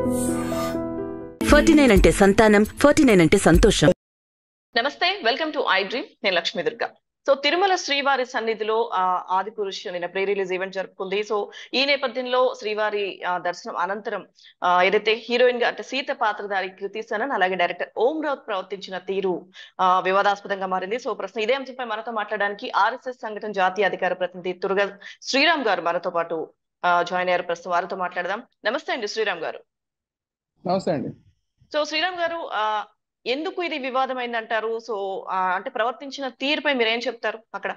Forty nine అంటే సంతానం forty nine అంటే సంతోషం నమస్తే వెల్కమ్ టు ఐ డ్రీమ్ నేను లక్ష్మీ దుర్గా సో తిరుమల శ్రీవారి సన్నిధిలో ఆ, ఆది పురుష్ నిన్న ప్రీ రిలీజ్ ఈవెంట్ జరుపుకుంది సో ఈ నేపథ్యంలో శ్రీవారి ఆ, దర్శనం అనంతరం ఆ, ఏదైతే హీరోయిన్ గా అంటే సీత పాత్రధారి కృతి సనన్ అలాగే డైరెక్టర్ ఓం రావుత్ ప్రవర్తించిన తీరు ఆ, వివాదాస్పదంగా మారింది సో ప్రస్తుతం ఇదే అంశంపై మనతో మాట్లాడడానికి ఆర్ఎస్ఎస్ సంఘటన జాతీయ అధికార ప్రతినిధి తురుగ శ్రీరామ్ గారు మనతో పాటు జాయిన్ అయ్యారు ప్రస్తుతం వారితో మాట్లాడదాం నమస్తే అండి శ్రీరామ్ గారు నమస్తే అండి సో శ్రీరామ్ గారు ఆ ఎందుకు ఇది వివాదమైంది అంటారు సో ఆ, అంటే ప్రవర్తించిన తీరుపై మీరు ఏం చెప్తారు అక్కడ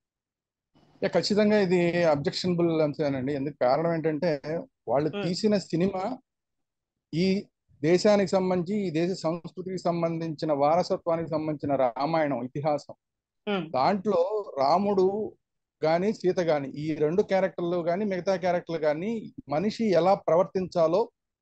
యా, ఖచ్చితంగా ఇది అబ్జెక్షనబుల్ అంశమేనండి ఎందుకు కారణం ఏంటంటే వాళ్ళు మ్. తీసిన సినిమా ఈ దేశానికి సంబంధించి ఈ దేశ సంస్కృతికి సంబంధించిన వారసత్వానికి సంబంధించిన రామాయణం ఇతిహాసం ఉమ్, దాంట్లో రాముడు గాని సీత గాని ఈ రెండు క్యారెక్టర్లు గాని మిగతా క్యారెక్టర్లు గాని మనిషి ఎలా ప్రవర్తించాలో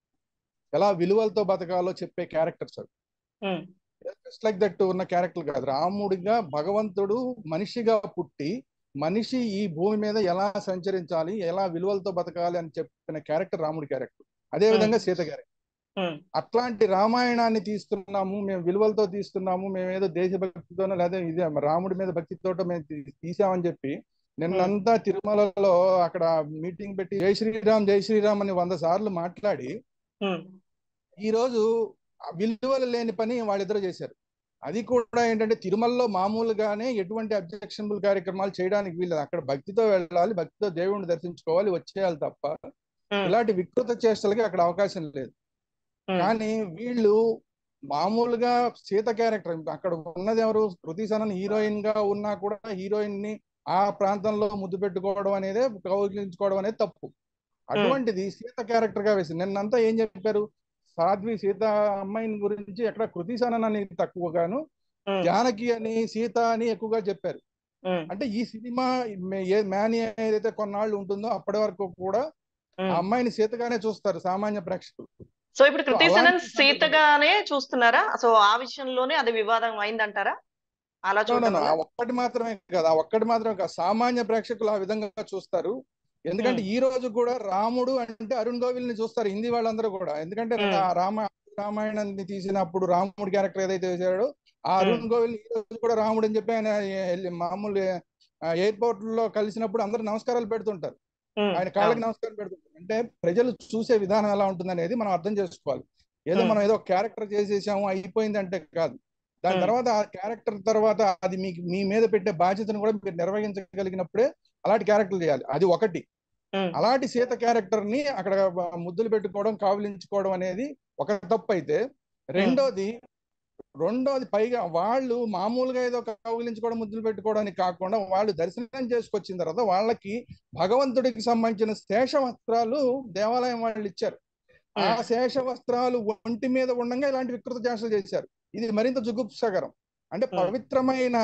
ఎలా విలువలతో బతకాలో చెప్పే క్యారెక్టర్స్ అవి ఉమ్, జస్ట్ లైక్ దట్ ఉన్న క్యారెక్టర్ కాదు రాముడిగా భగవంతుడు మనిషిగా పుట్టి మనిషి ఈ భూమి మీద ఎలా సంచరించాలి ఎలా విలువలతో బతకాలి అని చెప్పిన క్యారెక్టర్ రాముడి క్యారెక్టర్ అదే విధంగా సీత క్యారెక్టర్ ఉమ్, అట్లాంటి రామాయణాన్ని తీస్తున్నాము మేము విలువలతో తీస్తున్నాము మేము ఏదో దేశభక్తితోనో లేదా ఇదే రాముడి మీద భక్తితోటో మేము తీ- తీసామని చెప్పి నిన్నంతా తిరుమలలో అక్కడ మీటింగ్ పెట్టి జై శ్రీరామ్ జై శ్రీరామ్ అని వంద సార్లు మాట్లాడి ఉమ్, ఈ రోజు ఆ విలువలు లేని పని వాళ్ళిద్దరూ చేశారు అది కూడా ఏంటంటే తిరుమలలో మామూలుగానే ఎటువంటి అబ్జెక్షనబుల్ కార్యక్రమాలు చేయడానికి వీల్లేదు అక్కడ భక్తితో వెళ్ళాలి భక్తితో దేవుణ్ణి దర్శించుకోవాలి వచ్చేయాలి తప్ప ఉమ్, ఇలాంటి వికృత చేష్టలకి అక్కడ అవకాశం లేదు ఉమ్, కానీ వీళ్ళు మామూలుగా సీత క్యారెక్టర్ అక్కడ ఉన్నది ఎవరు కృతి సనన్ హీరోయిన్ గా ఉన్నా కూడా హీరోయిన్ ని ఆ ప్రాంతంలో ముద్దు పెట్టుకోవడం అనేది కౌగిలించుకోవడం అనేది తప్పు అటువంటిది సీత క్యారెక్టర్ గా వేసింది నిన్నంతా ఏం చెప్పారు సాధ్వి సీత అమ్మాయిని గురించి ఎక్కడ కృతి సనన్ అని తక్కువగాను ఉమ్, జానకి అని సీత అని ఎక్కువగా చెప్పారు ఉమ్, అంటే ఈ సినిమా మే- ఏ మ్యాని ఏదైతే కొన్నాళ్ళు ఉంటుందో అప్పటి వరకు కూడా ఆ ఉమ్. అమ్మాయిని సీతగానే చూస్తారు సామాన్య ప్రేక్షకులు సో ఇప్పుడు కృతి అలాంటి సనన్ సందర్భంలో- సీతగానే చూస్తున్నారా సో ఆ విషయంలోనే అది వివాదం అయిందంటారా అలా No, no, చూడడం no. వల్ల? ఆ ఒక్కటి మాత్రమే కాదు ఆ ఒక్కటి మాత్రమే కాదు సామాన్య ప్రేక్షకులు ఆ విధంగా చూస్తారు ఎందుకంటే ఈ రోజు కూడా రాముడు అంటే అరుణ్ గోవిల్ ని చూస్తారు హిందీ వాళ్ళందరూ కూడా ఎందుకంటే Hmm. రా- రామ రామాయణాన్ని తీసినప్పుడు రాముడి క్యారెక్టర్ ఏదైతే వేసాడో ఆ అరుణ్ గోవిల్ ఈ రోజు కూడా రాముడు అని చెప్పి ఆయన వెళ్ళి మామూలు ఎయిర్పోర్ట్ లో కలిసినప్పుడు అందరూ నమస్కారాలు పెడుతుంటారు ఉమ్, ఆయన కాళ్ళకి నమస్కారం పెడుతుంటారు అంటే ప్రజలు చూసే విధానం ఎలా ఉంటుంది అనేది మనం అర్థం చేసుకోవాలి ఏదో Hmm. మనం ఏదో క్యారెక్టర్ చేసేసాము అయిపోయింది అంటే కాదు దాని Hmm. తర్వాత ఆ క్యారెక్టర్ తర్వాత అది మీకు మీ మీద పెట్టే బాధ్యతను కూడా మీరు నిర్వహించగలిగినప్పుడే అలాంటి క్యారెక్టర్ చేయాలి అది ఒకటి ఉమ్, అలాంటి సీత క్యారెక్టర్ ని అక్కడ ముద్దులు పెట్టుకోవడం కావులించుకోవడం అనేది ఒక తప్పు అయితే రెండోది రెండోది పైగా వాళ్ళు మామూలుగా ఏదో కౌగిలించుకోవడం ముద్దులు పెట్టుకోవడానికి కాకుండా వాళ్ళు దర్శనం చేసుకొచ్చిన తర్వాత వాళ్ళకి భగవంతుడికి సంబంధించిన శేష వస్త్రాలు దేవాలయం వాళ్ళు ఇచ్చారు ఆ Hmm. శేష వస్త్రాలు ఒంటి మీద ఉండగా ఇలాంటి వికృత చేష్టలు చేశారు ఇది మరింత జుగుప్సకరం అంటే Hmm. పవిత్రమైన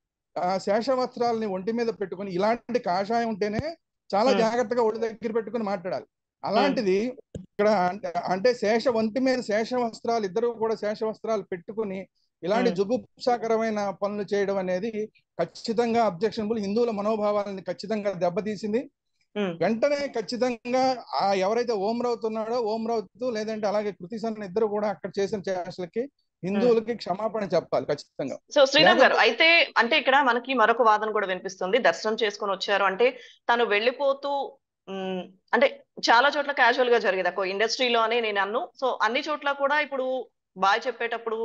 ఆ శేష వస్త్రాలని ఒంటి మీద పెట్టుకొని ఇలాంటి కాషాయం ఉంటేనే చాలా Hmm. జాగ్రత్తగా ఒళ్ళు దగ్గర పెట్టుకొని మాట్లాడాలి అలాంటిది ఇక్కడ అంటే అంటే శేష ఒంటి మీద శేష వస్త్రాలు ఇద్దరు కూడా శేష వస్త్రాలు పెట్టుకుని ఇలాంటి Hmm. జుగుప్సాకరమైన పనులు చేయడం అనేది ఖచ్చితంగా అబ్జెక్షనబుల్ హిందువుల మనోభావాలని ఖచ్చితంగా దెబ్బతీసింది ఉమ్, వెంటనే ఖచ్చితంగా ఆ ఎవరైతే ఓం రౌత్ ఉన్నాడో ఓం రౌత్ లేదంటే అలాగే కృతి సన్న ఇద్దరు కూడా అక్కడ చేసిన చేష్టలకి హిందువులకి క్షమాపణ చెప్పాలి ఖచ్చితంగా సో శ్రీరామ్ గారు లేకపోతే- అయితే అంటే ఇక్కడ మనకి మరొక వాదన కూడా వినిపిస్తుంది దర్శనం చేసుకొని వచ్చారు అంటే తను వెళ్ళిపోతూ ఉమ్, అంటే చాలా చోట్ల క్యాజువల్ గా జరిగేది ఒక ఇండస్ట్రీలోనే నేను అన్ను సో అన్ని చోట్ల కూడా ఇప్పుడు బాయ్ చెప్పేటప్పుడు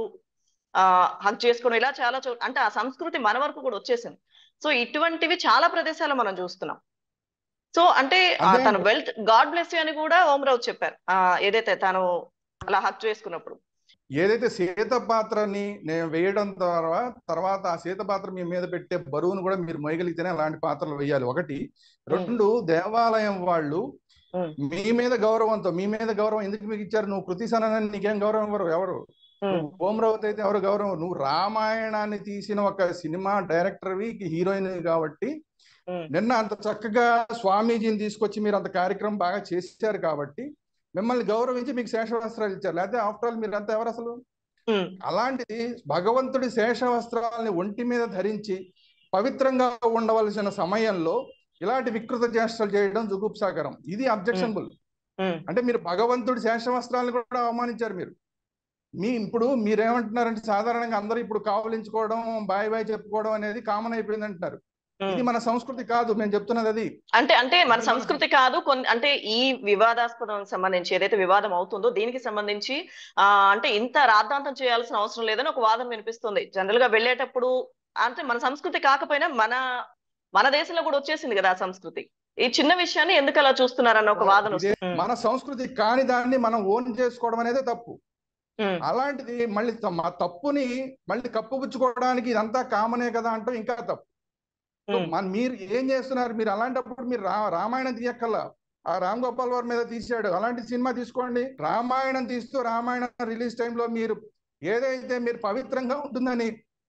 ఆ హక్ చేసుకుని ఇలా చాలా చోట్ల అంటే ఆ సంస్కృతి మన వరకు కూడా వచ్చేసింది సో ఇటువంటివి చాలా ప్రదేశాలు మనం చూస్తున్నాం సో అంటే ఆ, అదే తను అండి. వెల్త్ గాడ్ బ్లెస్ యూ అని కూడా ఓం రావు చెప్పారు ఆ ఏదైతే తను అలా హక్ చేసుకున్నప్పుడు ఏదైతే సీత పాత్రని నేను వేయడం ద్వారా తర్వాత ఆ సీత పాత్ర మీ మీద పెట్టే బరువును కూడా మీరు మోయగలిగితేనే అలాంటి పాత్రలు వేయాలి ఒకటి రెండు దేవాలయం వాళ్ళు ఉమ్, మీ మీద గౌరవంతో మీ మీద గౌరవం ఎందుకు మీకు ఇచ్చారు నువ్వు కృతి సనని నీకేం గౌరవం ఇవ్వరు ఎవరు ఉమ్, ఓం రావుత్ అయితే ఎవరు గౌరవం నువ్వు రామాయణాన్ని తీసిన ఒక సినిమా డైరెక్టర్వి హీరోయిన్ కాబట్టి ఉమ్, నిన్న అంత చక్కగా స్వామీజీని తీసుకొచ్చి మీరు అంత కార్యక్రమం బాగా చేశారు కాబట్టి మిమ్మల్ని గౌరవించి మీకు శేషవస్త్రాలు ఇచ్చారు లేకపోతే ఆఫ్టర్ ఆల్ మీరు అంతా ఎవరు అసలు ఉమ్, అలాంటిది భగవంతుడి శేష వస్త్రాలని ఒంటి మీద ధరించి పవిత్రంగా ఉండవలసిన సమయంలో ఇలాంటి వికృత చేష్టలు చేయడం జుగుప్సాకరం ఇది అబ్జెక్షనబుల్ ఉమ్, అంటే మీరు భగవంతుడి శేష వస్త్రాలను కూడా అవమానించారు మీరు మీ ఇప్పుడు మీరేమంటున్నారంటే సాధారణంగా అందరూ ఇప్పుడు కావలించుకోవడం బాయ్ బాయ్ చెప్పుకోవడం అనేది కామన్ అయిపోయింది అంటున్నారు ఉమ్. ఇది మన సంస్కృతి కాదు మేము చెప్తున్నది అది అంటే అంటే మన సంస్కృతి కాదు కొన్ని అంటే ఈ వివాదాస్పదం సంబంధించి ఏదైతే వివాదం అవుతుందో దీనికి సంబంధించి ఆ అంటే ఇంత రాద్ధాంతం చేయాల్సిన అవసరం లేదని ఒక వాదన వినిపిస్తుంది జనరల్ గా వెళ్ళేటప్పుడు అంటే మన సంస్కృతి కాకపోయినా మన మన దేశంలో కూడా వచ్చేసింది కదా ఆ సంస్కృతి ఈ చిన్న విషయాన్ని ఎందుకు అలా చూస్తున్నారన్న ఒక వాదన ఇదే వస్తుంది మన సంస్కృతి కాని దాన్ని మనం ఓన్ చేసుకోవడం అనేది తప్పు ఉమ్, అలాంటిది మళ్ళీ త- మా తప్పుని మళ్ళీ కప్పుపుచ్చుకోవడానికి ఇదంతా కామనే కదా అంటూ ఇంకా తప్పు సో ఉమ్, మన మీరు ఏం చేస్తున్నారు మీరు అలాంటప్పుడు మీరు రా రామాయణం తీయక్కల్లా ఆ రామ్ గోపాల్ వర్మ మీద తీసాడు అలాంటి సినిమా తీసుకోండి రామాయణం తీస్తూ రామాయణం రిలీజ్ టైంలో మీరు ఏదైతే మీరు పవిత్రంగా ఉంటుందని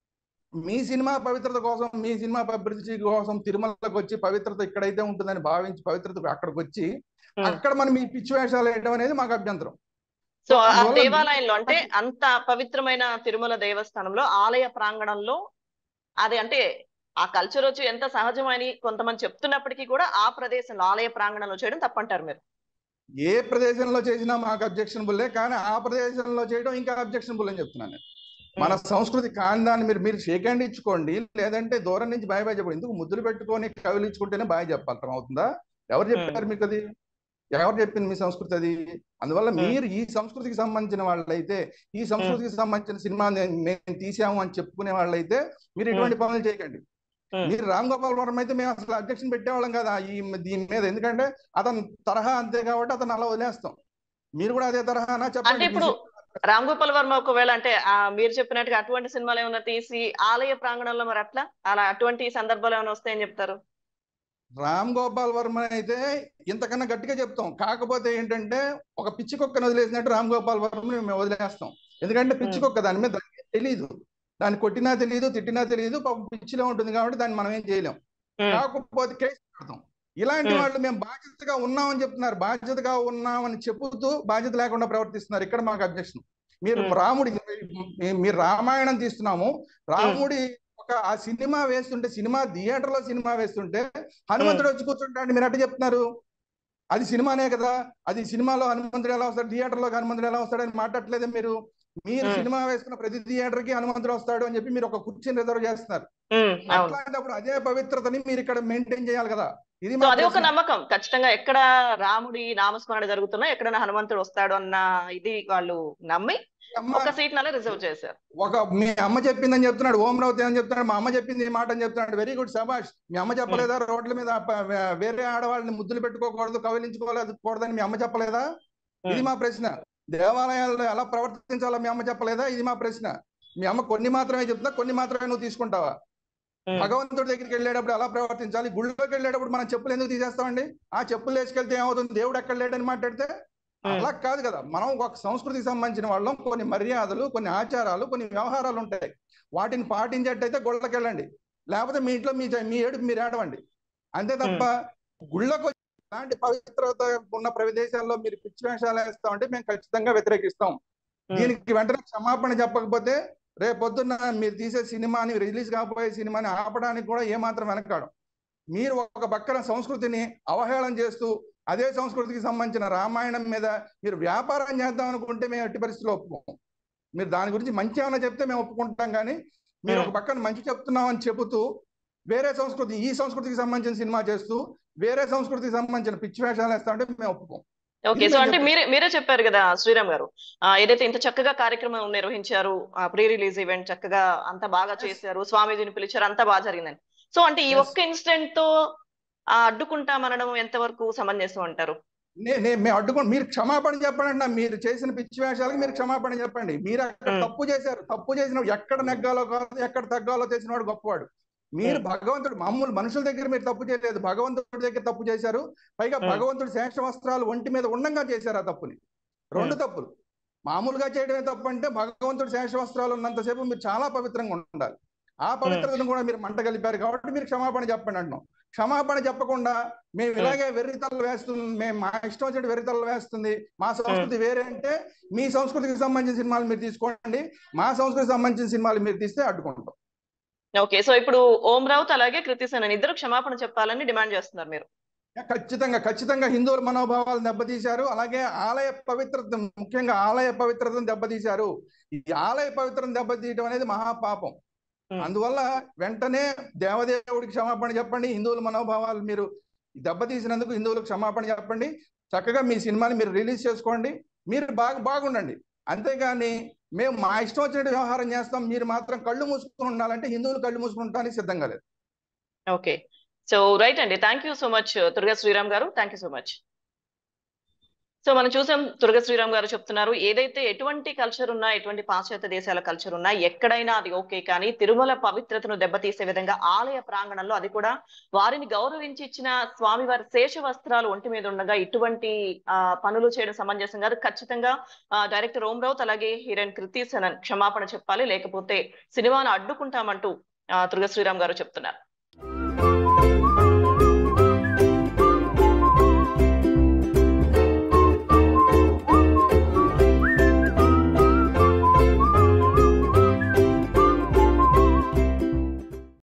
మీ సినిమా పవిత్రత కోసం మీ సినిమా పబ్లిసిటీ కోసం తిరుమలకు వచ్చి పవిత్రత ఇక్కడైతే ఉంటుందని భావించి పవిత్రత అక్కడికి వచ్చి ఉమ్. అక్కడ మనం ఈ పిచ్చి వేషాలు వేయడం అనేది మాకు అభ్యంతరం సో ఆ అందువల్ల దేవాలయంలో అంటే అంత పవిత్రమైన తిరుమల దేవస్థానంలో ఆలయ ప్రాంగణంలో అది అంటే ఆ కల్చర్ వచ్చి ఎంత సహజమని కొంతమంది చెప్తున్నప్పటికీ కూడా ఆ ప్రదేశంలో ఆలయ ప్రాంగణంలో చేయడం తప్పంటారు మీరు ఏ ప్రదేశంలో చేసినా మాకు అబ్జెక్షనబుల్లే కానీ ఆ ప్రదేశంలో చేయడం ఇంకా అబ్జెక్షనబుల్ అని చెప్తున్నాను నేను. మన సంస్కృతి కాని దాన్ని మీరు మీరు షేక్ హ్యాండ్ ఇచ్చుకోండి లేదంటే దూరం నుంచి బాయ్ బాయ్ చెప్పండి ఎందుకు ముద్దులు పెట్టుకొని కవిలు ఇచ్చుకుంటేనే బాయ్ చెప్పాలి అర్థం అవుతుందా ఎవరు చెప్పారు మీకు అది ఎవరు చెప్పింది మీ సంస్కృతి అది అందువల్ల మీరు ఈ సంస్కృతికి సంబంధించిన వాళ్ళైతే ఈ సంస్కృతికి సంబంధించిన సినిమా నే- మేము తీసాము అని చెప్పుకునే వాళ్ళైతే మీరు ఇటువంటి పనులు చేయకండి Hmm. మీరు రామ్ గోపాల్ వర్మ అయితే మేము అసలు అబ్జెక్షన్ పెట్టేవాళ్ళం కదా ఈ దీని మీద ఎందుకంటే అతను తరహా అంతే కాబట్టి అతను అలా వదిలేస్తాం మీరు కూడా అదే తరహానా అంటే చెప్పండి ఇప్పుడు రామ్ గోపాల్ వర్మ ఒకవేళ అంటే ఆ మీరు చెప్పినట్టుగా అటువంటి సినిమాలు ఏమైనా తీసి ఆలయ ప్రాంగణంలో మరి అట్లా అలా అటువంటి సందర్భాలు ఏమైనా వస్తాయని చెప్తారు రామ్ గోపాల్ వర్మ అయితే ఇంతకన్నా గట్టిగా చెప్తాం కాకపోతే ఏంటంటే ఒక పిచ్చి కుక్కను వదిలేసినట్టు రామ్ గోపాల్ వర్మని మేము వదిలేస్తాం ఎందుకంటే పిచ్చి Hmm. కుక్క దాని మీద దానికి తెలియదు దాన్ని కొట్టినా తెలియదు తిట్టినా తెలియదు పాపం పిచ్చిలో ఉంటుంది కాబట్టి దాన్ని మనం ఏం చేయలేం ఉమ్, కాకపోతే కేసు పెడతాం ఇలాంటి Hmm. వాళ్ళు మేము బాధ్యతగా ఉన్నామని చెప్తున్నారు బాధ్యతగా ఉన్నామని చెబుతూ బాధ్యత లేకుండా ప్రవర్తిస్తున్నారు ఇక్కడ మాకు అబ్జెక్షన్ మీరు Hmm. రాముడి మీ- మీరు రామాయణం తీస్తున్నాము రాముడి ఒక ఆ సినిమా వేస్తుంటే సినిమా థియేటర్ లో సినిమా వేస్తుంటే హనుమంతుడు వచ్చి కూర్చుంటాడు మీరు అట్ట చెప్తున్నారు అది సినిమానే కదా అది సినిమాలో హనుమంతుడు ఎలా వస్తాడు థియేటర్ లో హనుమంతుడు ఎలా వస్తాడు అని మాట్లాడలేదే మీరు మీరు Hmm. సినిమా వేసుకున్న ప్రతి థియేటర్ కి హనుమంతుడు వస్తాడు అని చెప్పి మీరు ఒక కుర్చీని రిజర్వ్ చేస్తున్నారు ఉమ్, అవును అట్లాంటప్పుడు అదే పవిత్రతని మీరు ఇక్కడ మెయింటైన్ చేయాలి కదా ఇది సో మా అది ఒక ప్రశ్న. నమ్మకం ఖచ్చితంగా ఎక్కడ రాముడి నామస్మరణ జరుగుతున్నా ఎక్కడైనా హనుమంతుడు వస్తాడు అన్న ఇది వాళ్ళు నమ్మి మీ అమ్మ ఒక సీట్ నల్ల రిజర్వ్ చేశారు ఒక మీ అమ్మ చెప్పిందని చెప్తున్నాడు ఓం రావుతి అని చెప్తున్నాడు మా అమ్మ చెప్పింది ఈ మాట అని చెప్తున్నాడు వెరీ గుడ్ సబాష్ మీ అమ్మ చెప్పలేదా రోడ్ల మీద ప- వే- వేరే ఆడవాళ్ళని ముద్దులు పెట్టుకోకూడదు కవిలించుకోలేదు కూడదని మీ అమ్మ చెప్పలేదా ఇది మా ప్రశ్న దేవాలయాల్లో ఎలా ప్రవర్తించాలో మీ అమ్మ చెప్పలేదా ఇది మా ప్రశ్న మీ అమ్మ కొన్ని మాత్రమే చెప్తుందా కొన్ని మాత్రమే నువ్వు తీసుకుంటావా ఉమ్, భగవంతుడి దగ్గరికి వెళ్ళేటప్పుడు ఎలా ప్రవర్తించాలి గుళ్ళోకి వెళ్ళేటప్పుడు మనం చెప్పులు ఎందుకు తీసేస్తామండి ఆ చెప్పులు వేసుకెళ్తే ఏమవుతుంది దేవుడు ఎక్కడ లేడని మాట్లాడితే ఉమ్, అలా కాదు కదా మనం ఒక సంస్కృతికి సంబంధించిన వాళ్ళం కొన్ని మర్యాదలు కొన్ని ఆచారాలు కొన్ని వ్యవహారాలు ఉంటాయి వాటిని పాటించేట్టయితే గుళ్ళకి వెళ్ళండి లేకపోతే మీ ఇంట్లో మీ మీ ఏడుపు మీరు ఏడవండి అంతే తప్ప గుళ్ళకు వచ్చి ఇలాంటి పవిత్రత ఉన్న ప్రదేశాల్లో మీరు పిచ్చి వేషాలు వేస్తామంటే మేము ఖచ్చితంగా వ్యతిరేకిస్తాం ఉమ్, దీనికి వెంటనే క్షమాపణ చెప్పకపోతే రేపు పొద్దున్న మీరు తీసే సినిమాని రిలీజ్ కాబోయే సినిమాని ఆపడానికి కూడా ఏమాత్రం వెనకాడం మీరు ఒక పక్కన సంస్కృతిని అవహేళన చేస్తూ అదే సంస్కృతికి సంబంధించిన రామాయణం మీద మీరు వ్యాపారం చేద్దాం అనుకుంటే మేము ఎట్టి పరిస్థితుల్లో ఒప్పుకోం మీరు దాని గురించి మంచి ఏమైనా చెప్తే మేము ఒప్పుకుంటాం కానీ మీరు ఒక పక్కన మంచి చెప్తున్నాం అని చెబుతూ వేరే సంస్కృతి ఈ సంస్కృతికి సంబంధించిన సినిమా చేస్తూ వేరే సంస్కృతికి సంబంధించిన పిచ్చి వేషాలు వేస్తా అంటే మేము ఒప్పుకోం ఓకే ఇది సో నేను అంటే చెప్పేది. మీరే మీరే చెప్పారు కదా శ్రీరామ్ గారు ఆ, ఏదైతే ఇంత చక్కగా కార్యక్రమం నిర్వహించారు ప్రీ రిలీజ్ ఈవెంట్ చక్కగా అంత బాగా Yes. చేశారు స్వామీజీని పిలిచారు అంతా బాగా జరిగిందని సో అంటే ఈ Yes. ఒక్క ఇన్సిడెంట్ తో ఆ, అడ్డుకుంటామనడం ఎంతవరకు సమంజసం అంటారు నే- నే- మేము అడ్డుకోండి మీరు క్షమాపణ చెప్పండి అన్న మీరు చేసిన పిచ్చి వేషాలకు మీరు క్షమాపణ చెప్పండి మీరు అక్కడ Hmm. తప్పు చేశారు తప్పు చేసిన ఎక్కడ నెగ్గాలో కాదు ఎక్కడ తగ్గాలో చేసిన వాడు గొప్పవాడు మీరు Hmm. భగవంతుడు మామూలు మనుషుల దగ్గర మీరు తప్పు చేయలేదు భగవంతుడి దగ్గర తప్పు చేశారు పైగా Hmm. భగవంతుడు శేష వస్త్రాలు ఒంటి మీద ఉండంగా చేశారు ఆ తప్పుని రెండు తప్పులు మామూలుగా చేయడమే తప్పు అంటే భగవంతుడు శేష వస్త్రాలు ఉన్నంతసేపు మీరు చాలా పవిత్రంగా ఉండాలి ఆ పవిత్రతను కూడా మీరు మంట కలిపారు కాబట్టి మీరు క్షమాపణ చెప్పండి అంటున్నాం క్షమాపణ చెప్పకుండా మేము ఇలాగే వెర్రితలు వేస్తుంది మేము మా ఇష్టం వచ్చినట్టు వెర్రితలు వేస్తుంది మా సంస్కృతి వేరే అంటే మీ సంస్కృతికి సంబంధించిన సినిమాలు మీరు తీసుకోండి మా సంస్కృతికి సంబంధించిన సినిమాలు మీరు తీస్తే అడ్డుకుంటాం ఓకే సో ఇప్పుడు ఓం రావుత్ అలాగే కృతి సేనన్ ఇద్దరు క్షమాపణ చెప్పాలని డిమాండ్ చేస్తున్నారు మీరు ఖచ్చితంగా ఖచ్చితంగా హిందువుల మనోభావాలు దెబ్బతీశారు అలాగే ఆలయ పవిత్రత ముఖ్యంగా ఆలయ పవిత్రతను దెబ్బతీశారు ఈ ఆలయ పవిత్రతను దెబ్బతీయటం అనేది మహాపాపం Hmm. అందువల్ల వెంటనే దేవదేవుడికి క్షమాపణ చెప్పండి హిందువుల మనోభావాలు మీరు దెబ్బతీసినందుకు హిందువులకు క్షమాపణ చెప్పండి చక్కగా మీ సినిమాని మీరు రిలీజ్ చేసుకోండి మీరు బాగా బాగుండండి అంతేగాని మేము మా ఇష్టం వచ్చినట్టు వ్యవహారం చేస్తాం మీరు మాత్రం కళ్ళు మూసుకుని ఉండాలంటే హిందువులు కళ్ళు మూసుకుని ఉండడానికి సిద్ధంగా లేదు ఓకే సో రైట్ అండి thank you so much Durga Sriram గారు thank you so much so మనం చూసాం దుర్గా శ్రీరామ్ గారు చెప్తున్నారు ఏదైతే ఎటువంటి కల్చర్ ఉన్నా ఎటువంటి పాశ్చాత్య దేశాల కల్చర్ ఉన్నా ఎక్కడైనా అది ఓకే కానీ తిరుమల పవిత్రతను దెబ్బతీసే విధంగా ఆలయ ప్రాంగణంలో అది కూడా వారిని గౌరవించి ఇచ్చిన స్వామివారి శేష వస్త్రాలు ఒంటి మీద ఉండగా ఇటువంటి ఆ, పనులు చేయడం సమంజసం కాదు ఖచ్చితంగా ఆ, డైరెక్టర్ ఓం రావుత్ అలాగే హీరోయిన్ కృతి సనన్ క్షమాపణ చెప్పాలి లేకపోతే సినిమాను అడ్డుకుంటామంటూ ఆ, దుర్గా శ్రీరామ్ గారు చెప్తున్నారు